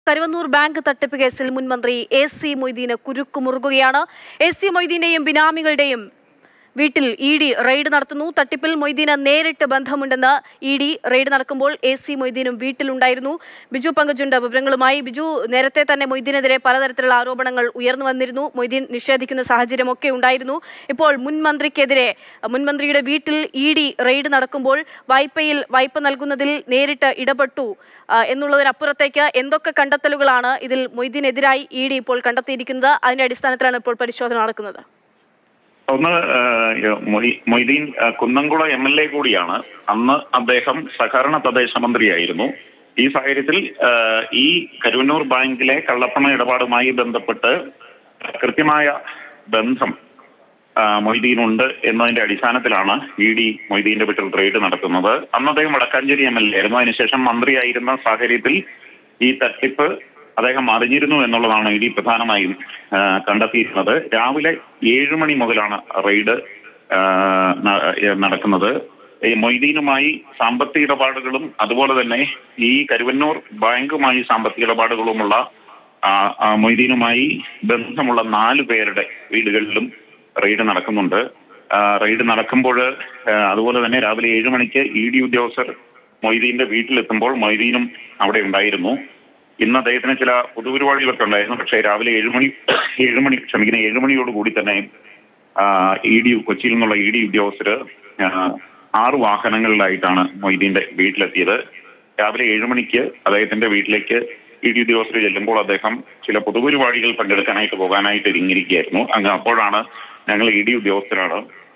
Karuvannur bank തട്ടിപ്പ് കേസിൽ മുൻ മന്ത്രി എ സി മൊയ്തീന് കുരുക്കുമുറുകുകയാണ് എ സി മൊയ്തീന്റെയും ബിനാമികളുടെയും വീട്ടിൽ ഇ ഡി റെയ്ഡ് നടത്തുന്നു തട്ടിപ്പിൽ മൊയ്തീന് നേരിട്ട് ബന്ധമുണ്ടെന്ന് ഇ ഡി റെയ്ഡ് നടക്കുമ്പോൾ എ സി മൊയ്തീനും വീട്ടിലുണ്ടായിരുന്നു ബിജു പങ്കജുണ്ട് വിവരങ്ങളുമായി ബിജു നേരത്തെ തന്നെ മൊയ്തീനെതിരെ പലതരത്തിലുള്ള ആരോപണങ്ങൾ ഉയർന്നു വന്നിരുന്നു മൊയ്തീൻ നിഷേധിക്കുന്ന സാഹചര്യമൊക്കെ ഉണ്ടായിരുന്നു ഇപ്പോൾ മുൻ മന്ത്രിക്കെതിരെ മുൻ മന്ത്രിയുടെ വീട്ടിൽ ഇ ഡി റെയ്ഡ് നടക്കുമ്പോൾ വായ്പയിൽ വായ്പ നൽകുന്നതിൽ നേരിട്ട് ഇടപെട്ടു ആ, എന്നുള്ളതിനപ്പുറത്തേക്ക് എന്തൊക്കെ കണ്ടെത്തലുകളാണ് ഇതിൽ മൊയ്തീനെതിരായി ഇ ഡി ഇപ്പോൾ കണ്ടെത്തിയിരിക്കുന്നത് അതിന്റെ അടിസ്ഥാനത്തിലാണ് ഇപ്പോൾ പരിശോധന നടക്കുന്നത് ഒന്ന് ഏഹ്, മൊയ്- മൊയ്തീൻ ഏഹ്, കുന്നംകുളം എം എൽ എ കൂടിയാണ് അന്ന് അദ്ദേഹം സഹകരണ തദ്ദേശ മന്ത്രിയായിരുന്നു ഈ സാഹചര്യത്തിൽ ഏഹ്, ഈ കരുവന്നൂർ ബാങ്കിലെ കള്ളപ്പണ ഇടപാടുമായി ബന്ധപ്പെട്ട് കൃത്യമായ ബന്ധം ആ, മൊയ്തീനുണ്ട് എന്നതിന്റെ അടിസ്ഥാനത്തിലാണ് ഇ ഡി മൊയ്തീന്റെ വീട്ടിൽ റെയ്ഡ് നടത്തുന്നത് അന്ന് അദ്ദേഹം വടക്കാഞ്ചേരി എം എൽ എ ആയിരുന്നു അതിനുശേഷം മന്ത്രിയായിരുന്ന സാഹചര്യത്തിൽ ഈ തട്ടിപ്പ് അദ്ദേഹം അറിഞ്ഞിരുന്നു എന്നുള്ളതാണ് ഇ ഡി പ്രധാനമായും ആ, കണ്ടെത്തിയിരുന്നത് രാവിലെ ഏഴ് മണി മുതലാണ് റെയ്ഡ് ആ, ന- ഏ, നടക്കുന്നത് ഈ മൊയ്തീനുമായി സാമ്പത്തിക ഇടപാടുകളും അതുപോലെ തന്നെ ഈ കരുവന്നൂർ ബാങ്കുമായി സാമ്പത്തിക ഇടപാടുകളുമുള്ള ആ, ആ, മൊയ്തീനുമായി ബന്ധമുള്ള നാല് പേരുടെ വീടുകളിലും റെയ്ഡ് നടക്കുന്നുണ്ട് ആ, റെയ്ഡ് നടക്കുമ്പോൾ ആ, അതുപോലെ തന്നെ രാവിലെ ഏഴ് മണിക്ക് ഇ ഡി ഉദ്യോഗസ്ഥർ മൊയ്തീന്റെ വീട്ടിലെത്തുമ്പോൾ മൊയ്തീനും അവിടെ ഉണ്ടായിരുന്നു ഇന്ന് അദ്ദേഹത്തിന് ചില പൊതുപരിപാടികളൊക്കെ ഉണ്ടായിരുന്നു പക്ഷേ രാവിലെ ഏഴ് മണി ഏഴ് മണി ക്ഷമിക്കുന്ന ഏഴ് മണിയോട് കൂടി തന്നെ ഇ ഡി കൊച്ചിയിൽ നിന്നുള്ള ഇ ഡി ഉദ്യോഗസ്ഥര് ആ, ആറ് വാഹനങ്ങളിലായിട്ടാണ് മൊയ്തീന്റെ വീട്ടിലെത്തിയത് രാവിലെ ഏഴ് മണിക്ക് അദ്ദേഹത്തിന്റെ വീട്ടിലേക്ക് ഇ ഡി ഉദ്യോഗസ്ഥർ ചെല്ലുമ്പോൾ അദ്ദേഹം ചില പൊതുപരിപാടികൾ പങ്കെടുക്കാനായിട്ട് പോകാനായിട്ട് ഇരിങ്ങിയിരിക്കുകയായിരുന്നു അങ്ങ് അപ്പോഴാണ് ഞങ്ങൾ ഇ ഡി ഉദ്യോഗസ്ഥരാണ്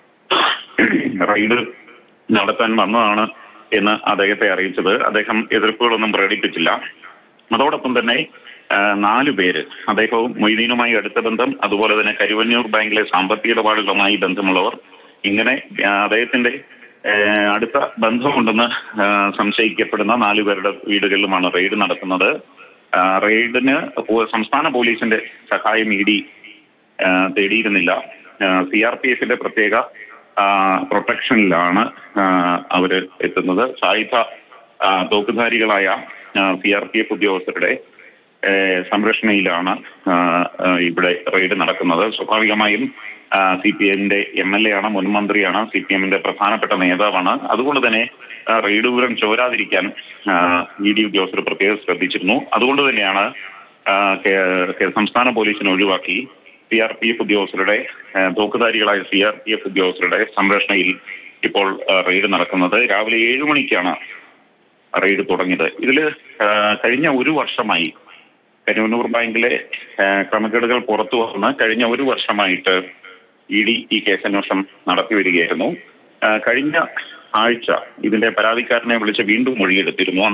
റെയ്ഡ് നടത്താൻ വന്നതാണ് എന്ന് അദ്ദേഹത്തെ അറിയിച്ചത് അദ്ദേഹം എതിർപ്പുകളൊന്നും പ്രകടിപ്പിച്ചില്ല അതോടൊപ്പം തന്നെ ആ, നാല് പേര് അദ്ദേഹവും മൊയ്തീനുമായി അടുത്ത ബന്ധം അതുപോലെ തന്നെ കരുവന്നൂർ ബാങ്കിലെ സാമ്പത്തിക ഇടപാടുകളുമായി ബന്ധമുള്ളവർ ഇങ്ങനെ ആ, അദ്ദേഹത്തിന്റെ ആ, അടുത്ത ബന്ധമുണ്ടെന്ന് ആ, സംശയിക്കപ്പെടുന്ന നാലു പേരുടെ വീടുകളിലുമാണ് റെയ്ഡ് നടത്തുന്നത് ആ, റെയ്ഡിന് പോ- സംസ്ഥാന പോലീസിന്റെ സഹായം ഇ ഡി തേടിയിരുന്നില്ല സി ആർ പി എഫിന്റെ പ്രത്യേക ആ, പ്രൊട്ടക്ഷനിലാണ് ആ, അവര് എത്തുന്നത് സായുധ ആ, തോക്കുധാരികളായ സി ആർ പി എഫ് ഉദ്യോഗസ്ഥരുടെ ഏ, സംരക്ഷണയിലാണ് ആ, ആ, ഇവിടെ റെയ്ഡ് നടക്കുന്നത് സ്വാഭാവികമായും സി പി എമ്മിന്റെ എം എൽ എ ആണ് മുൻ മന്ത്രിയാണ് സി പി എമ്മിന്റെ പ്രധാനപ്പെട്ട നേതാവാണ് അതുകൊണ്ട് തന്നെ ആ, റെയ്ഡ് വിവരം ചോരാതിരിക്കാൻ ഇ ഡി ഉദ്യോഗസ്ഥർ പ്രത്യേകം ശ്രദ്ധിച്ചിരുന്നു അതുകൊണ്ട് തന്നെയാണ് ആ, കേ- കേ- സംസ്ഥാന പോലീസിനെ ഒഴിവാക്കി സി ആർ പി എഫ് ഉദ്യോഗസ്ഥരുടെ ആ, തോക്കുധാരികളായ സി ആർ പി എഫ് ഉദ്യോഗസ്ഥരുടെ സംരക്ഷണയിൽ ഇപ്പോൾ ആ, റെയ്ഡ് നടക്കുന്നത് രാവിലെ ഏഴ് മണിക്കാണ് റെയ്ഡ് തുടങ്ങിയത് ഇതിൽ കഴിഞ്ഞ ഒരു വർഷമായി കരുവന്നൂർ ബാങ്കിലെ ആ, ക്രമക്കേടുകൾ പുറത്തു വന്ന് കഴിഞ്ഞ ഒരു വർഷമായിട്ട് ഇ ഡി ഈ കേസന്വേഷണം നടത്തി വരികയായിരുന്നു ആ, കഴിഞ്ഞ ആഴ്ച ഇതിന്റെ പരാതിക്കാരനെ വിളിച്ച് വീണ്ടും മൊഴിയെടുത്തിരുന്നു